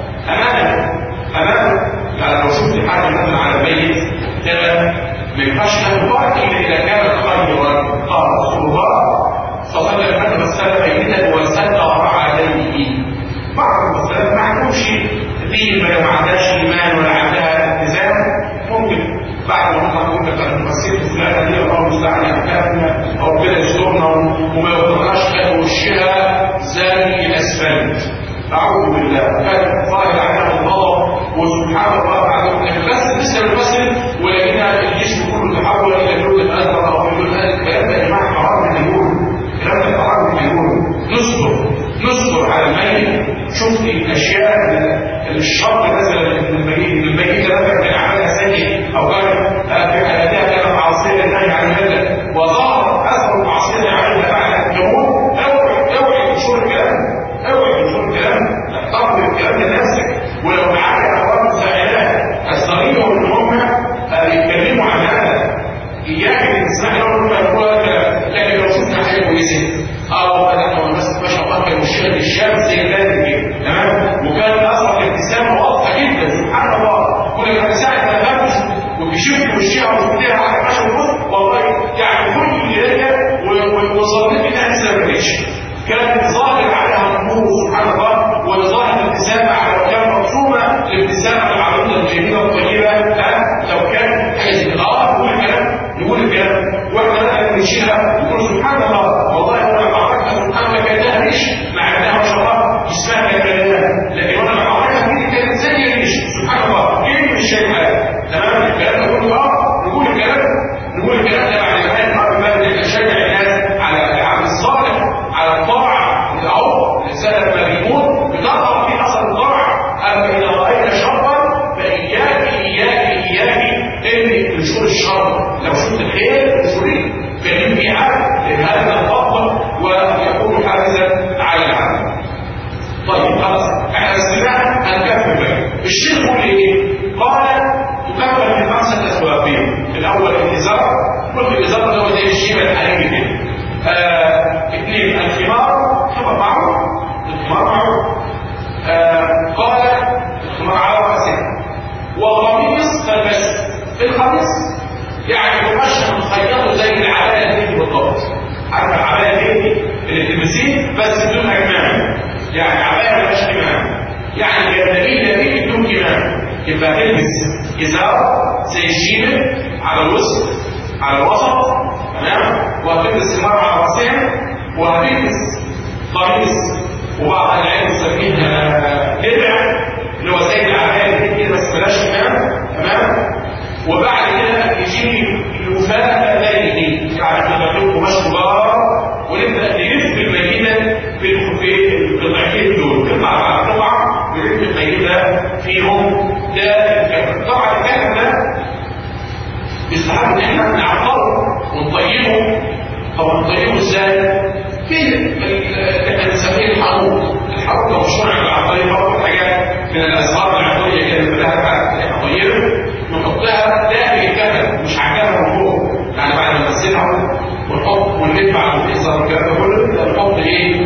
امانه امانه يعني لو شفت حاجه مثلا على الميت ده ما ينفعش تاخد وقت الا اذا كان خيرا قال رسول الله صلى الله عليه وسلم ميتا وستر عليه بعض المسألات ما عندهمش دين ما عندهاش ايمان ولا عندها التزام ممكن بعد ما نطلع نقول لك انا مسيت فلانه دي الله المستعان يحكمنا او ربنا يسترنا وما يقدرناش خير وشها زي الاسفلت اعوذ بالله كان ظاهر عليها الغضب وسبحان الله بعد بس لسه بنمثل ولكن الجسم كله تحول الى اللون الازرق او اللون هذا الكلام ده يا جماعه حرام من يقول الكلام ده حرام من يقول نصبر نصبر على الميت شفت الاشياء الشر نزل من الميت من الميت نزل من عملها سيء او كان في حالتها كانت عاصيه نهي عن هذا وظهر اثر المعصيه عليها بعد اليوم اوعي اوعي تنشر الكلام اوعي تنشر الكلام احتفظ الكلام لنفسك ولو معاك اخوان مساعدات الصغير ان هم يتكلموا عن هذا اياك ان تسمع لهم يقولوا لكن لو شفنا حاجه كويسه او انا الناس ما شاء الله كانوا الشهر الشاب زي البلد كده تمام وكان اثر الابتسامه واضحه جدا سبحان الله كنا كان ساعه ما نفس وبيشوف وشها وبتاع على عشر ونص والله يعني كل اللي وصلت منها لسه ما كانت ظاهر عليها النور سبحان الله وظاهر الابتسامه على كان مرسومه الابتسامه العريضه الجميله الطيبه لو كان حزن اه نقول الكلام نقول الكلام واحنا نقدر نشيلها نقول سبحان الله والله انا بعرفها سبحان الله كانها ريش مع انها ما شاء الله جسمها كان مليان لكن وانا بعرفها دي كانت زي الريش سبحان الله ايه مش شيء حاجه تمام الكلام ده كله اه نقول الكلام نقول الكلام ده بعد ما كان قبل ما نشجع الناس على العمل الصالح على الطاعه الشر لو شفت الخير تقولي كلمة في عدل لأن هذا الأفضل ويكون حافزا على العمل طيب خلاص احنا استماع هنكمل بقى الشيخ يقول ايه؟ قال تكمل من خمسة أسباب الأول الإزار قلت الإزار ده هو زي الشيبة الحريمي كده آه، اثنين الخمار خمر معروف الخمار معروف آه، قال الخمار على رأسه وقميص فالبس القميص يعني مقشر مخيطه زي العباية دي بالضبط عارف العباية دي اللي تلبسيه بس بدون أكمام يعني عباية ملهاش كمام يعني جلابيه دي بدون كمام يبقى تلبس إزار زي الشيبة على الوسط على الوسط تمام وهتلبس المرأة على رأسها وهتلبس قميص وبعض العلم يسميها درع اللي هو زي العباية دي كده بس بلاش كمام تمام وبعد كده يجي الوفاء ذلك يعني احنا بنقول قماش كبار ونبدا نلف المدينه في في القطعتين دول قطعه بعد قطعه نلف المدينه فيهم ده الكلام طبعا الكلام ده يستحق ان احنا نعطره ونطيبه طب نطيبه ازاي؟ في احنا بنسميه الحروق الحروق لو شرع العطاري برضه حاجات من الاسرار العطريه كده بنلاقيها طيبه نحطها داخل الكفن مش عجبها من فوق يعني بعد ما نغسلها ونحط وندفع ونكسر الكلام ده كله نحط ايه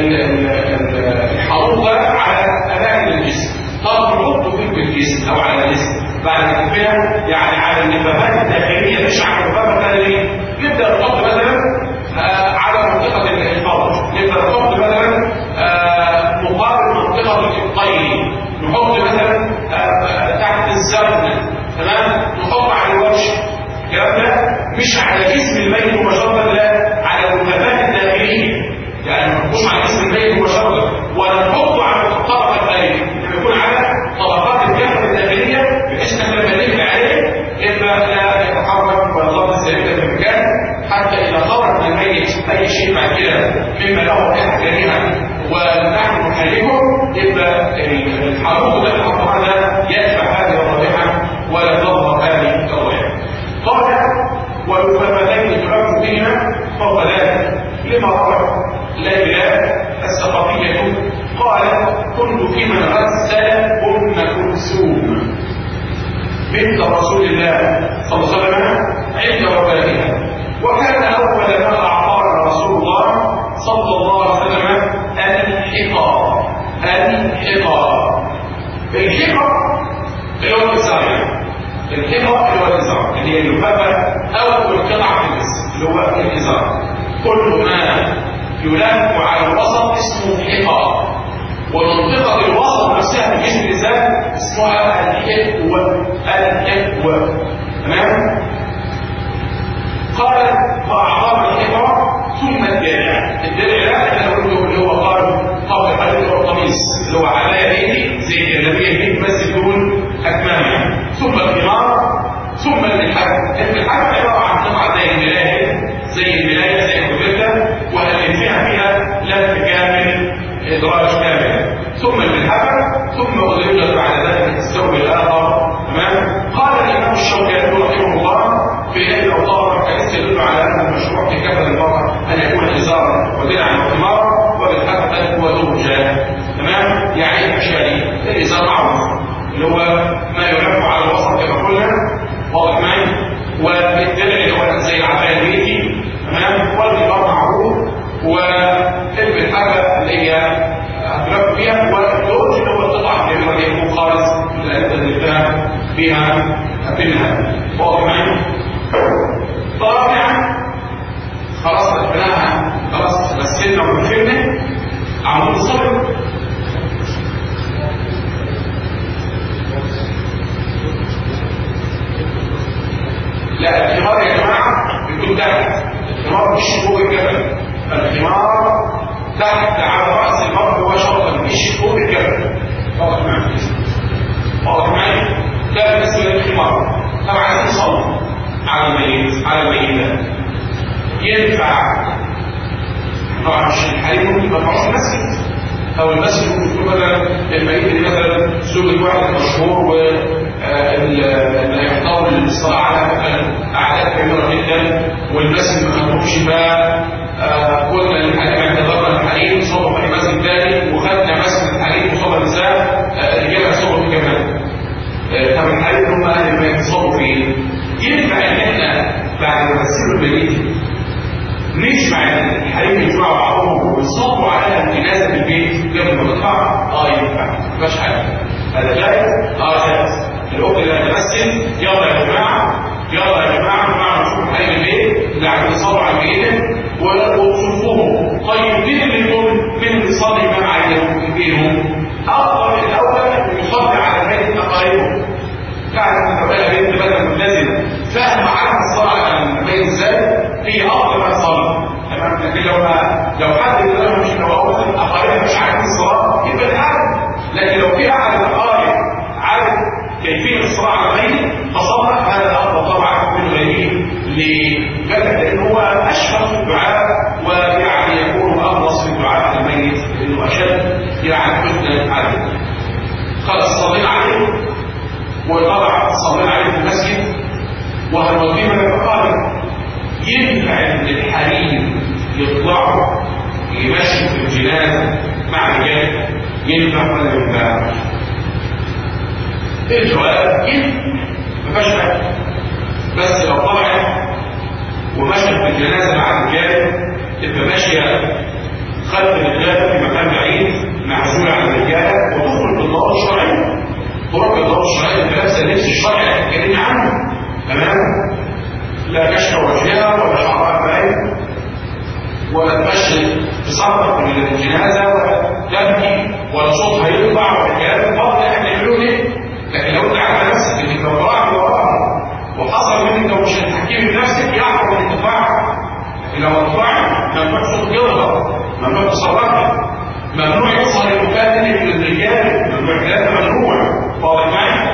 الحروق على اماكن الجسم طب نحطه في الجسم او على الجسم بعد ما نكفيها يعني على اللفافات الداخليه مش على اللفافه الخارجيه نبدا نحط مثلا آه على منطقه الفرج نبدا نحط مثلا آه مقابل منطقه الطين نحط مثلا آه تحت الزرنه تمام نحط على الوجه الكلام ده مش على جسم الميت مباشره لا على اللفافات الداخليه يعني ما نحطوش على جسم الميت مباشره ولا نحطه على الطبقه الخارجيه يكون على طبقات الجسم الداخليه بحيث ان لما نقفل عليه يبقى لا يتحرك ولا الله السليمه في المكان حتى اذا خرج من الميت اي شيء بعد كده مما له رائحه كريهه ونحن نحركه يبقى الحروق ده الحراره ده يدفع هذه الرائحه ولا تظهر هذه الرائحه قال والمفاتين تلف بهما فوق ذلك لما روى ليلى الثقفيه قال كنت في من غسل ام كلثوم بنت رسول الله صلى الله عليه وسلم عند وفاتها وكان اول ما اعطانا رسول الله صلى الله عليه وسلم الحقى الحقى الحقى اللي هو الازار الحقى اللي هو الازار اللي هي اللفافه او القطعه في الجسم اللي هو الازار كل ما يلف على الوسط اسمه حقى ومنطقة الوسط نفسها في جسم الإنسان اسمها الحقوة الحقوة تمام؟ قال فأعطاه الحقوة ثم الدرع الدرع ده احنا قلنا اللي هو قال قبل قليل هو القميص اللي هو عباية دي زي الجلابية دي بس بدون أكمام يعني ثم الخمار ثم الملحف الملحف عبارة عن قطعة زي الملاية زي الملاية زي الكوبيتا وهنلفها فيها لف كامل إدراج كامل ثم الملحفة ثم أضيفت بعد ذلك الثوب الآخر تمام قال الإمام الشوكاني رحمه الله في هذه الأوطار حديث يدل على أن المشروع في كفن المرأة أن يكون إزارا ودرعا وخمارا وبالحق وزوجا تمام يعني الأشياء دي الإزار معروف اللي هو ما يلف على الوسط كما قلنا واضح معي والدرع اللي هو زي العباية البيتي تمام والخمار معروف والحاجة اللي هي هتلف فيها والدوج اللي هو القطعة الكبيرة اللي يكون خالص من الأداة اللي فيها أبنها واضح معي رابعا خلاص ربناها خلاص غسلنا وكفرنا عمود الصبر لا الخمار يا جماعه بيكون تحت الخمار مش فوق الجبل الخمار تحت على راس المرء مباشره مش فوق الجبل واضح معايا واضح معايا ده بالنسبه للخمار طبعا عايزين نصلي على الميت على الميتة ينفع طبعا مش الحريم ممكن يبقى في المسجد او المسجد يكون مثلا الميت اللي مثلا زوجة واحد مشهور و اللي هيحضروا للصلاة على مثلا أعداد كبيرة جدا والمسجد ما خدهمش بقى قلنا للحريم اعتذرنا الحريم صوبوا في مسجد ثاني وخدنا مسجد الحريم وصوب النساء الرجاله صوبوا فيه كمان طب الحريم هم اهل ما يتصابوا فيه ينفع ان احنا بعد ما نسيب المدينه نجمع الحريم يجمعوا بعضهم ويصبوا عليها الجنازه في البيت قبل ما تطلع اه ينفع ما فيهاش حاجه هذا جائز اه جائز الاخت اللي هتمثل يلا يا جماعه يلا يا جماعه جماعه نشوف الحريم البيت اللي عم يصبوا على الجنازه وصفوهم طيب مين اللي يقول مين اللي يصلي امام عليهم فيهم افضل الاول يصلي على بيت اقاربهم بعد ما تبقى بنت بدل ملتزمه فاهمه عنها الصلاه على البيت ازاي هي افضل ما تصلي تمام لكن لو ما لو حد منهم مش لو اقاربها مش عارفين الصلاه يبقى الحل لكن لو في احد الاقارب عارف كيفيه الصلاه على البيت فصلى هذا افضل طبعا من غيره لذلك لان هو اشفق في الدعاء ويعني يكون اخلص في الدعاء على الميت لانه اشد يعني حزنا عليه خلاص صلينا عليه وطبعا صلينا عليه في المسجد وهنوديه من الأقارب ينفع ان الحريم يطلعوا يمشوا في الجنازه مع الرجال ينفع ولا ما ينفعش؟ الجواب ينفع ما فيهاش حاجه بس لو طلعت ومشت في الجنازه مع الرجال تبقى ماشيه خلف الرجال في مكان بعيد معزوله عن الرجاله وتخرج بالضوء الشرعي تروح بالضوء الشرعي انت لابسه اللبس الشرعي اللي اتكلمنا عنه تمام لا كشف وجهها ولا شعرها باين ولا تمشي تصرف من الجنازه ولا تبكي ولا صوتها يطلع ولا كلام فاضي احنا يعملوا ايه؟ لكن لو انت عارف نفسك انك لو طلعت وراها وحصل منك لو مش هتحكيم بنفسك يعرف ان تطلع لكن لو طلعت ممنوع صوت يضرب ممنوع تصرفي ممنوع يظهر المكان للرجال ممنوع كلام ممنوع واضح معي؟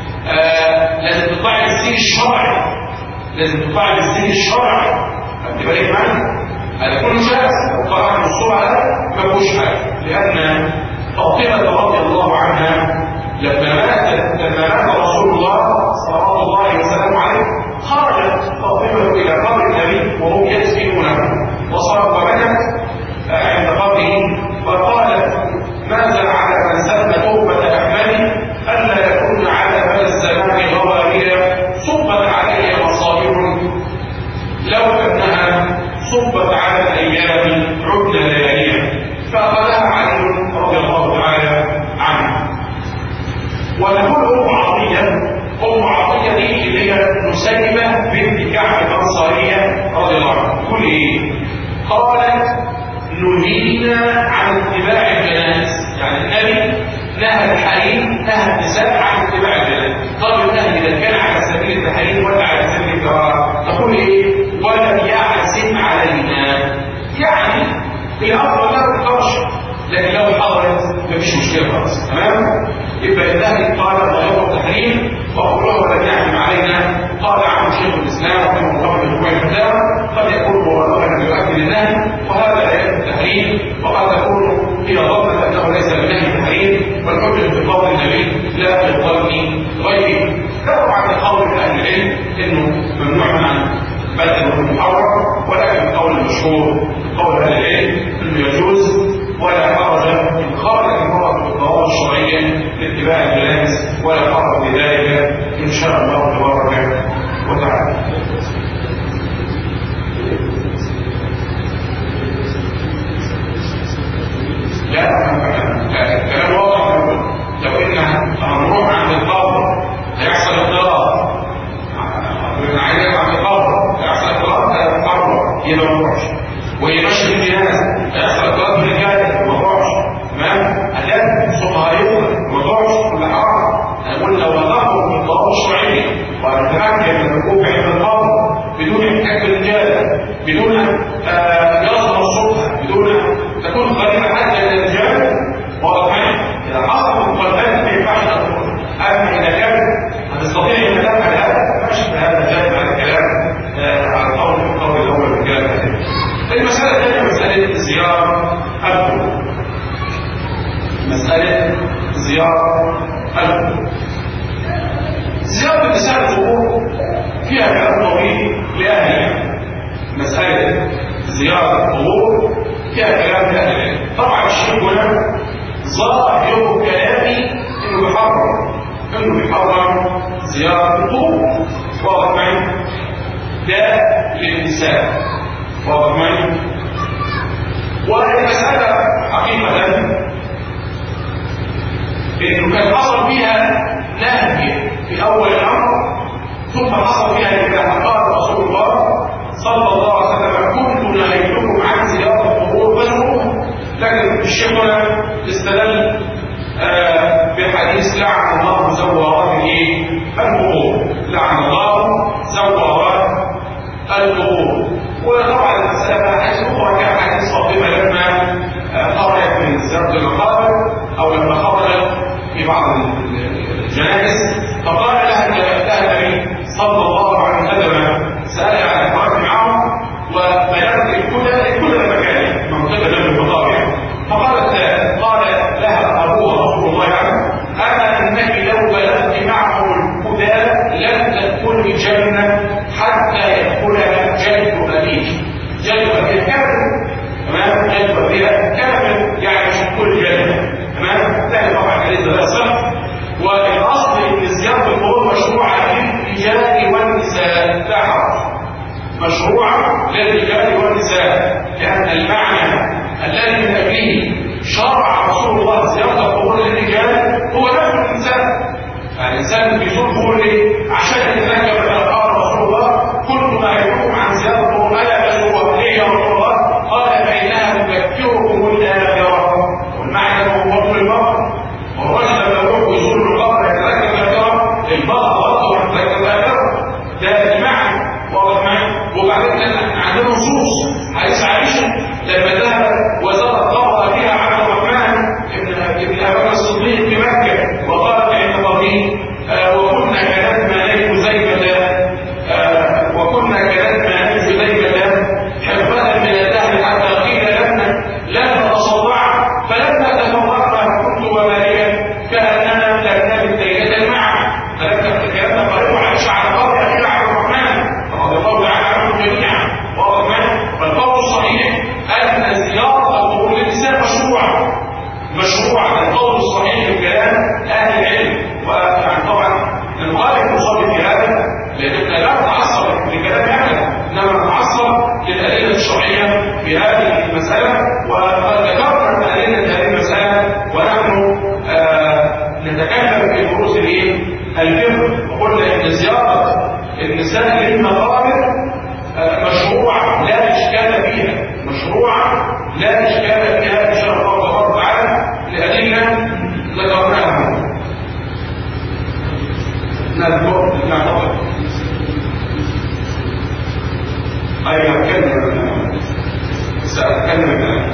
آه لازم تطلعي بالسين الشرعي لازم تطلعي بالسين الشرعي خدت بالك معايا؟ هذا كله جاز لو قرأت الصورة هذا ما فيهوش حاجه لان فاطمه رضي الله عنها لما مات لما مات رسول الله صلى الله عليه وسلم عليه خرجت فاطمه الى قبر النبي وهم يدفنونه وصارت وبكت عند قبره فقالت ماذا على من سب توبه احمد الا يكون على مدى الزمان غوامر صبت علي مصائب لو انها صبت على الايام عدنا لياليها فاخذها علي رضي الله تعالى عنه ونقول ام عطيه ام عطيه دي اللي هي نسيبه بنت كعب الانصاريه رضي الله عنها تقول ايه؟ قالت نهينا عن اتباع الجنائز يعني النبي نهى الحريم نهى النساء عن اتباع الجنائز قال النهي اذا كان على سبيل التحريم ولا على سبيل الكراهه تقول ايه؟ ولم يعزم علينا يعني الافضل لا تقرش لكن لو حضرت مفيش مشكله خالص تمام يبقى النهي قال غير التحريم وقوله ولم يعزم علينا قال عنه شيخ الاسلام ومن قبل الركوع الاسلام قد يكون مبالغه يؤكد النهي وهذا ايات التحريم وقد تكون هي ظن انه ليس بالنهي تحريم والحجه في قول النبي لا في الظن غيره طبعا القول من اهل العلم انه ممنوع عن بدل محرم ولكن القول المشهور قول اهل العلم انه يجوز ولا حرج ان خرجت المراه بالضوابط الشرعيه لاتباع الجنائز ولا حرج في ذلك ان شاء الله تبارك وتعالى لا الكلام واضح لو ان هنروح عند القبر هيحصل اضطراب عايز عند القبر هيحصل اضطراب هيتقرب يبقى ما نروحش ويمشي الجنازه هيحصل اضطراب في الرجاله ما نروحش تمام هتلاقي صوتها هيطلع ما نروحش كل حرام هنقول لو نظروا بالضوابط الشرعيه ونتمكن من الركوب عند القبر بدون احتكاك بالرجاله بدون ان يظهر صوتها بدون ان تكون قريبه حتى من الرجال واضح اذا حصل مقدمات ما ينفعش تدخل اما اذا كان هتستطيع ان تفعل هذا ماشي هذا جاء مع الكلام على القول في القول الاول والكلام المساله الثانيه مساله زياره القبور زيارة القبور فيها كلام أهل العلم طبعا الشيخ هنا ظاهر كلامي إنه بيحرم إنه بيحرم زيارة القبور واضح معي ده للنساء واضح معي والمسألة حقيقة إنه كان حصل فيها نهي في أول الأمر ثم حصل فيها إذا قال رسول الله صلى الله عليه وسلم كنت نهيتكم عن زيارة القبور فزوروها لكن الشيخ هنا استدل آه بحديث لعن الله زوارات الايه؟ القبور لعن الله زوارات القبور وطبعا المسألة حديث أخرى كان حديث فاطمة لما خرجت من زرد المقابر أو لما خرجت في بعض الجنائز فقال لها لها النبي صلى الله عليه وسلم سأل عن الحرام معهم وبلغت الكلى الكلى مكانه منطقة جنب المقابر يعني فقالت قال لها أبوها رسول الله عنه أما أنك لو بلغت معهم الهدى لن تدخل الجنة حتى يدخلها جد أبيك جد أبيك كامل تمام جد أبيك كامل يعني مش كل جنة تمام ده طبعا حديث ده صح والاصل ان زياره القبور مشروعه للرجال والنساء لا حرج مشروعه للرجال والنساء لان المعنى الذي من اجله شرع رسول الله زياره القبور للرجال هو نفس الانسان الانسان بيزور قبور ليه؟ عشان يتذكر ما قال رسول الله كل ما يحكم عن زياره القبور الا بل هو ليه يا رسول الله قال فانها تذكركم الاخره والمعنى هو فضل المرء والرجل لما يروح يزور القبر يتذكر الاخره المرء برضه يتذكر الاخره ده المعنى واضح معي وبعدين احنا عندنا نصوص حديث عائشه لما ذهب وزار القبر فيها عبد الرحمن ابن ابن ابي الصديق في مكه وقال عند قبره آه وكنا كنتنا ليل زيبة آه وكنا كنتنا ليل زيبة حفظا من الدهر حتى قيل لنا لا نتصدع فلما تفرقنا كنت وماليا كاننا لم نبت ليله معا فلما تكلمنا قريب عائشه على قول اخينا عبد الرحمن رضي الله تعالى عنهم جميعا واضح فالقول الصحيح ان زياره القبور للنساء مشروعه مشروعه القول الصحيح الكلام اهل العلم ويعني طبعا نقابل المصلي في هذا لاننا لا نتعصب لكلام ابدا انما نتعصب للادله الشرعيه في هذه المساله وقد ذكرنا من ادله هذه المساله ونحن آه نتكلم في دروس الايه؟ الفقه وقلنا ان زياره النساء للمقابر آه مشروعه لا اشكال فيها مشروعه لا اشكال فيها ان شاء الله تبارك وتعالى لادله ذكرناها نذكر نعتقد أيوة أتكلم سأتكلم الآن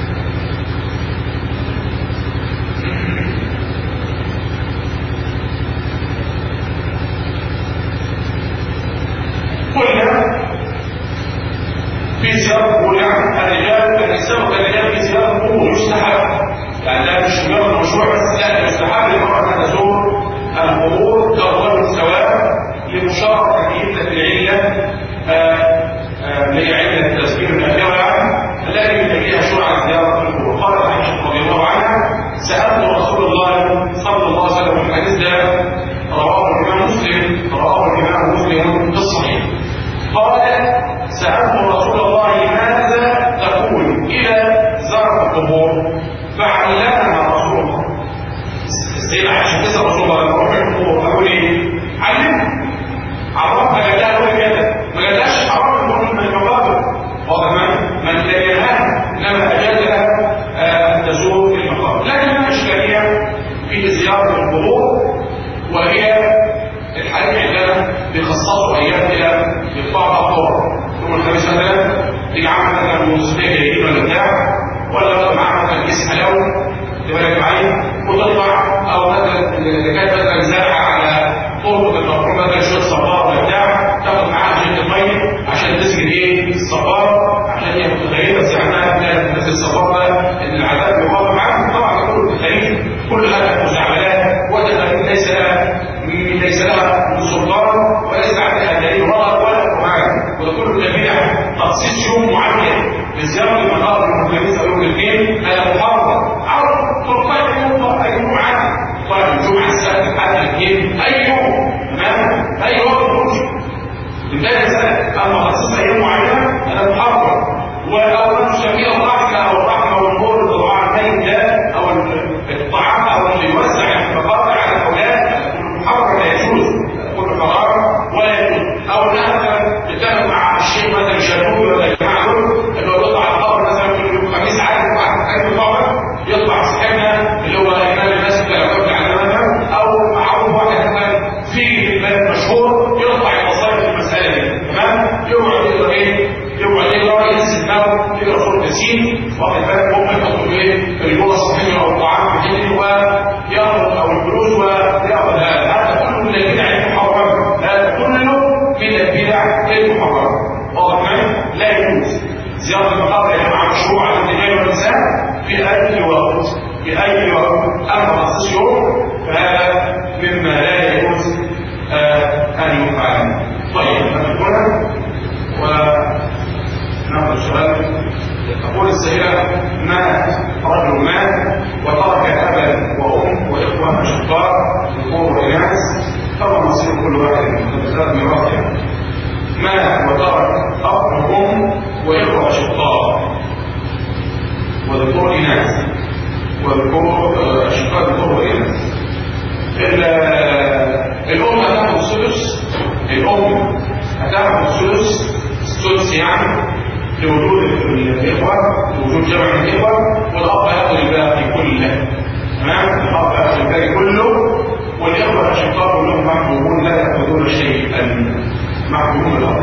قلنا في زيارة القبور يعني الرجال النساء والرجال في زيارة القبور يستحب يعني لا مش مجرد مشروع بس لا يستحب للمرأة أن تزور القبور كالرجل سواء لمشاركة عدة العلة هي علة تذكير الأخيرة يعني التي من أجلها شرع زيارة القبور قالت عائشة رضي الله عنها سألت رسول الله صلى الله عليه وسلم في الحديث ده رواه الإمام مسلم رواه الإمام مسلم في الصحيح قال سألت رسول الله ماذا تقول إلى زرع القبور فعلمنا رسول الله السيدة عائشة تسأل رسول الله روح القبور أقول إيه؟ علمنا عرفها قال لها كده ما قالهاش حرام النور من المقابر واضح ما من لا ينهاها انما اجاز لها ان تزور المقابر لكن ما اشكاليه في زياره القبور وهي الحديث عندنا بيخصصوا ايام كده لبعض الطرق يوم الخميس مثلا تيجي عامل مثلا موسيقى جايين ولا بتاع ولا معاها مثلا كيس حلاوه تبقى معايا وتطلع او مثلا اذا كانت مثلا زرعه على طرق المفروض مثلا شويه صبار ولا بتاع تاخد معاها جلد الميه عشان تسجد ايه الصبار عشان هي متخيله ساعتها تلاقي الناس الصبار ده ان العذاب يقام معاهم طبعا كله متخيل كل هذا مزعلات وتخيل ليس لها ليس لها سلطان وليس عليها دليل غلط ولا قران وده كله تبيع تخصيص يوم معين الاثنين هذا محرم او ترفع يوم اي يوم عادي طيب الجمعه السبت الحد الاثنين اي يوم تمام اي وقت ممكن بالتالي مساله اما خصص ايام معينه هذا محرم ولو نسميه الرحمه او الرحمه والنور الطعام الميت ده او الطعام او اللي يوزع النفقات على الاولاد محرم لا يجوز كل قرار ولا يجوز او انها بتتفق مع الشيخ مثلا شابوي ولا الجماعه دول اللي هو يطلع القبر مثلا كل يوم خميس عادي بعد حاجه القبر يطلع صاحبنا اللي هو امام الناس اللي لو على مثلا او معروف واحد مثلا في البلد مشهور يرفع المصائب في المساله دي تمام يقعد يقرا ايه يقعد يقرا ينزل دماغه يقرا صوره ياسين واخد بالك ممكن يحط ايه الجوه الصحيه او الطعام في حته وياخذ او الفلوس وياخذ هذا هذا كله من البدع المحرمه هذا كله من البدع المحرمه واضح معي لا يجوز زياره المقابر يا جماعه مشروع عند الرجال والنساء في اي وقت في اي وقت اما خصيص يوم فهذا مما لا يجوز آه ان يفعل طيب نقول وناخذ السؤال تقول السيدة مات رجل مات وترك أبا وأم وإخوة أشقاء ذكور وإناث فما مصير كل واحد من ثلاث ميراث مات وترك أب وأم وإخوة أشقاء وذكور إناث وذكور أشقاء ذكور وإناث الأم هتاخد السدس الأم هتاخد السدس السدس يعني لوجود الإخوة لوجود جمع الإخوة والأب يأخذ الباقي كله تمام الأب يأخذ الباقي كله والإخوة الأشقاء كلهم محبوبون لا يأخذون شيئا محبوبون الأرض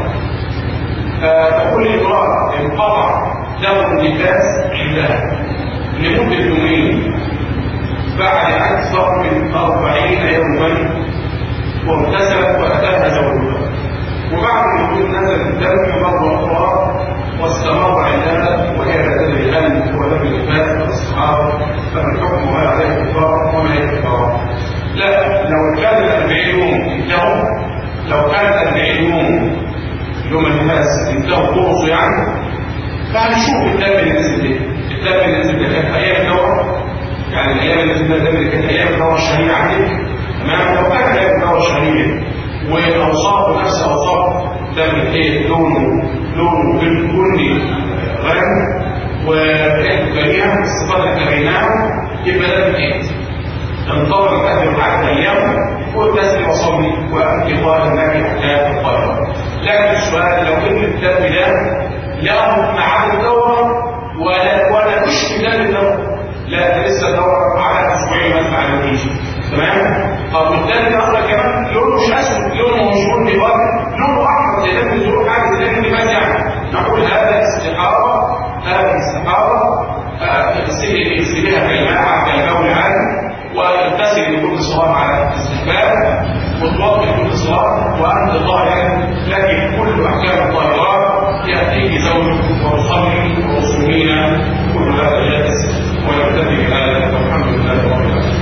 فتقول الامرأة انقطع دم النفاس عندها لمدة يومين بعد أكثر من أربعين يوما واغتسلت وأتاها زوجها وبعد الوجود نزل الدم مرة أخرى واستمر عندها وهي لا تدري هل هو دم النفاس أو الصحابة فما الحكم هل عليه كفار وما هي كفار لا لو كان الأربعين يوم انتهوا لو كان الأربعين يوم يوم النفاس انتهوا قرصوا يعني فهنشوف الدم اللي نزل ده الدم اللي نزل ده كانت أيام الدورة يعني الأيام اللي نزل ده اللي كانت أيام الدورة الشهرية عندك تمام لو كانت أيام الدورة الشهرية والاوصاف نفس اوصاف دم ايه لونه لونه بني غنم وريحته كريهه الصفات اللي تبيناها يبقى ده ايه انطلق الاهل بعد ايام والناس اللي وصلني وانقضاء النبي حتى القاهره لكن السؤال لو ان الدم ده له مع الدوره ولا ولا مش في دم الدوره لا لسه الدوره على اسبوعين مثلا على النتيجه تمام طب والتاني الاخر كمان لونه مش اسود لونه مش بني بني لونه احمر زي دم الزور حاجه زي دم النفاس يعني نقول هذا استحاره هذا استحاره اغسلي اغسليها كالماء كالبول عادي وتغتسل لكل صلاه على الاستحباب وتوضي لكل صلاه وانت طاهر لكن كل احكام الطاهرات ياتيك زوجك وتصلي وتصومين كل هذا جائز ونكتفي بهذا والحمد لله رب العالمين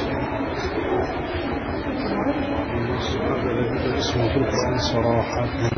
صراحة